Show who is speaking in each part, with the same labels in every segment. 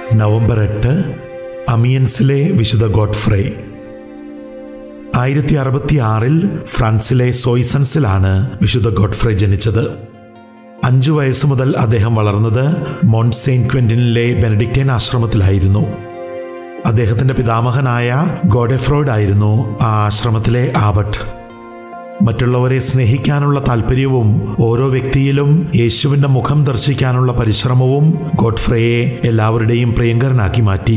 Speaker 1: November എട്ട് അമിയൻസിലെ വിശുദ്ധ Godfrey ആയിരത്തി അറുപത്തി ആറിൽ ഫ്രാൻസിലെ സോയ്സൺസിലാണ് വിശുദ്ധ ഗോഡ്ഫ്രേ ജനിച്ചത് അഞ്ചു വയസ്സ് മുതൽ അദ്ദേഹം വളർന്നത് മോണ്ട് സെയിന്റ് ക്വന്റിനിലെ ബെനഡിക്റ്റൈൻ ആശ്രമത്തിലായിരുന്നു അദ്ദേഹത്തിന്റെ പിതാമഹനായ ഗോഡെഫ്രോയ്ഡ് ആയിരുന്നു ആ ആശ്രമത്തിലെ ആബട്ട് മറ്റുള്ളവരെ സ്നേഹിക്കാനുള്ള താല്പര്യവും ഓരോ വ്യക്തിയിലും യേശുവിൻ്റെ മുഖം ദർശിക്കാനുള്ള പരിശ്രമവും ഗോഡ്ഫ്രയെ എല്ലാവരുടെയും പ്രിയങ്കരനാക്കി മാറ്റി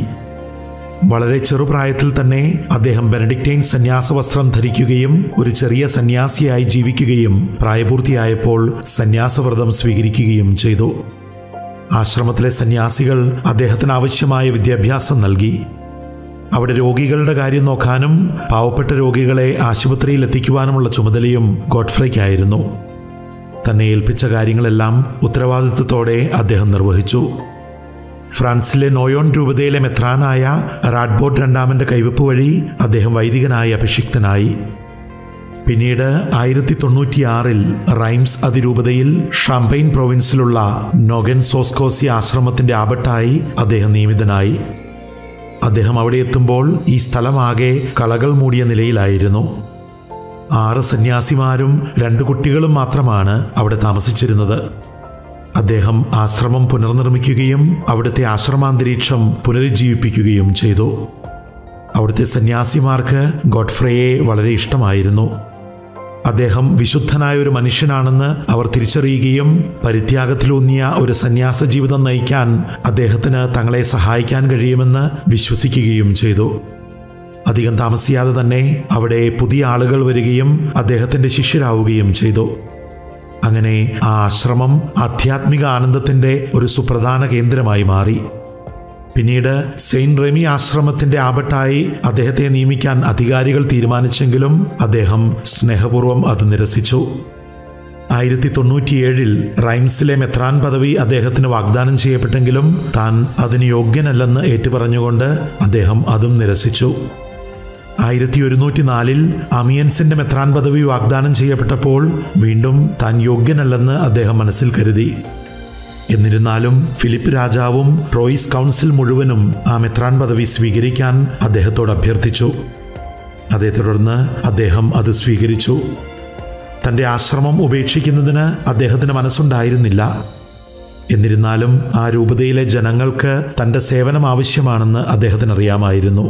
Speaker 1: വളരെ ചെറുപ്രായത്തിൽ തന്നെ അദ്ദേഹം ബെനഡിക്റ്റൈൻ സന്യാസ വസ്ത്രം ധരിക്കുകയും ഒരു ചെറിയ സന്യാസിയായി ജീവിക്കുകയും പ്രായപൂർത്തിയായപ്പോൾ സന്യാസവ്രതം സ്വീകരിക്കുകയും ചെയ്തു ആശ്രമത്തിലെ സന്യാസികൾ അദ്ദേഹത്തിന് ആവശ്യമായ വിദ്യാഭ്യാസം നൽകി അവിടെ രോഗികളുടെ കാര്യം നോക്കാനും പാവപ്പെട്ട രോഗികളെ ആശുപത്രിയിൽ എത്തിക്കുവാനുമുള്ള ചുമതലയും ഗോഡ്ഫ്രയ്ക്കായിരുന്നു തന്നെ ഏൽപ്പിച്ച കാര്യങ്ങളെല്ലാം ഉത്തരവാദിത്വത്തോടെ അദ്ദേഹം നിർവഹിച്ചു ഫ്രാൻസിലെ നോയോൺ രൂപതയിലെ മെത്രാനായ റാഡ്ബോട്ട് രണ്ടാമന്റെ കൈവപ്പ് വഴി അദ്ദേഹം വൈദികനായി അഭിഷിക്തനായി പിന്നീട് ആയിരത്തി തൊണ്ണൂറ്റിയാറിൽ റൈംസ് അതിരൂപതയിൽ ഷാമ്പൈൻ പ്രൊവിൻസിലുള്ള നൊഗൻ സോസ്കോസി ആശ്രമത്തിന്റെ ആബട്ടായി അദ്ദേഹം നിയമിതനായി അദ്ദേഹം അവിടെ എത്തുമ്പോൾ ഈ സ്ഥലമാകെ കളകൾ മൂടിയ നിലയിലായിരുന്നു ആറ് സന്യാസിമാരും രണ്ട് കുട്ടികളും മാത്രമാണ് അവിടെ താമസിച്ചിരുന്നത് അദ്ദേഹം ആശ്രമം പുനർനിർമ്മിക്കുകയും അവിടുത്തെ ആശ്രമാന്തരീക്ഷം പുനരുജ്ജീവിപ്പിക്കുകയും ചെയ്തു അവിടുത്തെ സന്യാസിമാർക്ക് ഗോഡ്ഫ്രയെ വളരെ ഇഷ്ടമായിരുന്നു അദ്ദേഹം വിശുദ്ധനായ ഒരു മനുഷ്യനാണെന്ന് അവർ തിരിച്ചറിയുകയും പരിത്യാഗത്തിലൂന്നിയ ഒരു സന്യാസ ജീവിതം നയിക്കാൻ അദ്ദേഹത്തിന് തങ്ങളെ സഹായിക്കാൻ കഴിയുമെന്ന് വിശ്വസിക്കുകയും ചെയ്തു അധികം താമസിയാതെ തന്നെ അവിടെ പുതിയ ആളുകൾ വരികയും അദ്ദേഹത്തിന്റെ ശിഷ്യരാവുകയും ചെയ്തു അങ്ങനെ ആ ആശ്രമം ആധ്യാത്മിക ആനന്ദത്തിന്റെ ഒരു സുപ്രധാന കേന്ദ്രമായി മാറി പിന്നീട് സെയിന്റ് റെമി ആശ്രമത്തിന്റെ ആപട്ടായി അദ്ദേഹത്തെ നിയമിക്കാൻ അധികാരികൾ തീരുമാനിച്ചെങ്കിലും അദ്ദേഹം സ്നേഹപൂർവ്വം അത് നിരസിച്ചു ആയിരത്തി തൊണ്ണൂറ്റിയേഴിൽ റൈംസിലെ മെത്രാൻ പദവി അദ്ദേഹത്തിന് വാഗ്ദാനം ചെയ്യപ്പെട്ടെങ്കിലും താൻ അതിന് യോഗ്യനല്ലെന്ന് ഏറ്റുപറഞ്ഞുകൊണ്ട് അദ്ദേഹം അതും നിരസിച്ചു ആയിരത്തി ഒരുന്നൂറ്റി നാലിൽ അമിയൻസിന്റെ മെത്രാൻ പദവി വാഗ്ദാനം ചെയ്യപ്പെട്ടപ്പോൾ വീണ്ടും താൻ യോഗ്യനല്ലെന്ന് അദ്ദേഹം മനസ്സിൽ കരുതി എന്നിരുന്നാലും ഫിലിപ്പ് രാജാവും ട്രോയിസ് കൗൺസിൽ മുഴുവനും ആ മെത്രാൻ പദവി സ്വീകരിക്കാൻ അദ്ദേഹത്തോട് അഭ്യർത്ഥിച്ചു അതേ തുടർന്ന് അദ്ദേഹം അത് സ്വീകരിച്ചു തൻ്റെ ആശ്രമം ഉപേക്ഷിക്കുന്നതിന് അദ്ദേഹത്തിന് മനസ്സുണ്ടായിരുന്നില്ല എന്നിരുന്നാലും ആ രൂപതയിലെ ജനങ്ങൾക്ക് തൻ്റെ സേവനം ആവശ്യമാണെന്ന് അദ്ദേഹത്തിന് അറിയാമായിരുന്നു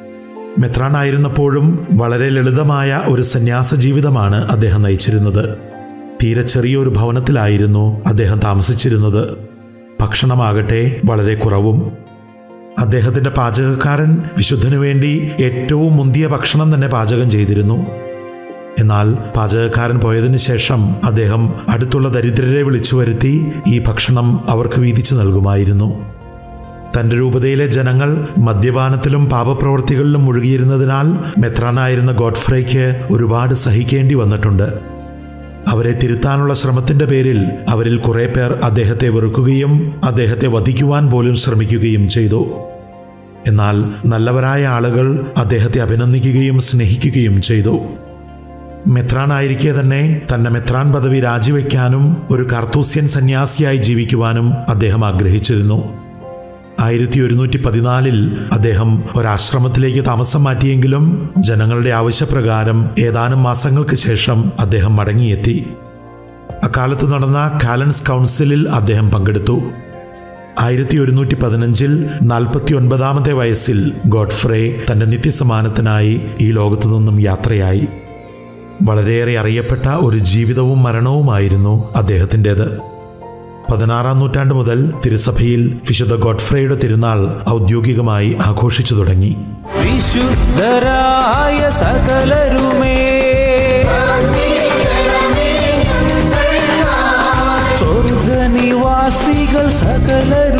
Speaker 1: മെത്രാനായിരുന്നപ്പോഴും വളരെ ലളിതമായ ഒരു സന്യാസ ജീവിതമാണ് അദ്ദേഹം നയിച്ചിരുന്നത് തീരെ ചെറിയൊരു ഭവനത്തിലായിരുന്നു അദ്ദേഹം താമസിച്ചിരുന്നത് ഭക്ഷണമാകട്ടെ വളരെ കുറവും അദ്ദേഹത്തിന്റെ പാചകക്കാരൻ വിശുദ്ധനു വേണ്ടി ഏറ്റവും മുന്തിയ ഭക്ഷണം തന്നെ പാചകം ചെയ്തിരുന്നു എന്നാൽ പാചകക്കാരൻ പോയതിനു ശേഷം അദ്ദേഹം അടുത്തുള്ള ദരിദ്രരെ വിളിച്ചു വരുത്തി ഈ ഭക്ഷണം അവർക്ക് വീതിച്ചു നൽകുമായിരുന്നു തന്റെ രൂപതയിലെ ജനങ്ങൾ മദ്യപാനത്തിലും പാപപ്രവർത്തികളിലും മുഴുകിയിരുന്നതിനാൽ മെത്രാനായിരുന്ന ഗോഡ്ഫ്രേക്ക് ഒരുപാട് സഹിക്കേണ്ടി വന്നിട്ടുണ്ട് അവരെ തിരുത്താനുള്ള ശ്രമത്തിന്റെ പേരിൽ അവരിൽ കുറെ പേർ അദ്ദേഹത്തെ വെറുക്കുകയും അദ്ദേഹത്തെ വധിക്കുവാൻ പോലും ശ്രമിക്കുകയും ചെയ്തു എന്നാൽ നല്ലവരായ ആളുകൾ അദ്ദേഹത്തെ അഭിനന്ദിക്കുകയും സ്നേഹിക്കുകയും ചെയ്തു മെത്രാനായിരിക്കെ തന്നെ തന്റെ മെത്രാൻ പദവി രാജിവെക്കാനും ഒരു കർത്തൂസ്യൻ സന്യാസിയായി ജീവിക്കുവാനും അദ്ദേഹം ആഗ്രഹിച്ചിരുന്നു ആയിരത്തി ഒരുന്നൂറ്റി പതിനാലിൽ അദ്ദേഹം ഒരാശ്രമത്തിലേക്ക് താമസം മാറ്റിയെങ്കിലും ജനങ്ങളുടെ ആവശ്യപ്രകാരം ഏതാനും മാസങ്ങൾക്ക് ശേഷം അദ്ദേഹം മടങ്ങിയെത്തി അക്കാലത്ത് നടന്ന കാലൻസ് കൗൺസിലിൽ അദ്ദേഹം പങ്കെടുത്തു ആയിരത്തി ഒരുന്നൂറ്റി പതിനഞ്ചിൽ നാൽപ്പത്തി ഒൻപതാമത്തെ വയസ്സിൽ ഗോഡ്ഫ്രേ തന്റെ നിത്യസമാനത്തിനായി ഈ ലോകത്തു നിന്നും യാത്രയായി വളരെയേറെ അറിയപ്പെട്ട ഒരു ജീവിതവും മരണവുമായിരുന്നു അദ്ദേഹത്തിൻ്റെത് പതിനാറാം നൂറ്റാണ്ട് മുതൽ തിരുസഭയിൽ വിശുദ്ധ ഗോഡ്ഫ്രയുടെ തിരുനാൾ ഔദ്യോഗികമായി ആഘോഷിച്ചു തുടങ്ങി
Speaker 2: വിശുദ്ധരായ സകലരുമേ സ്വർഗനിവാസികൾ സകലരും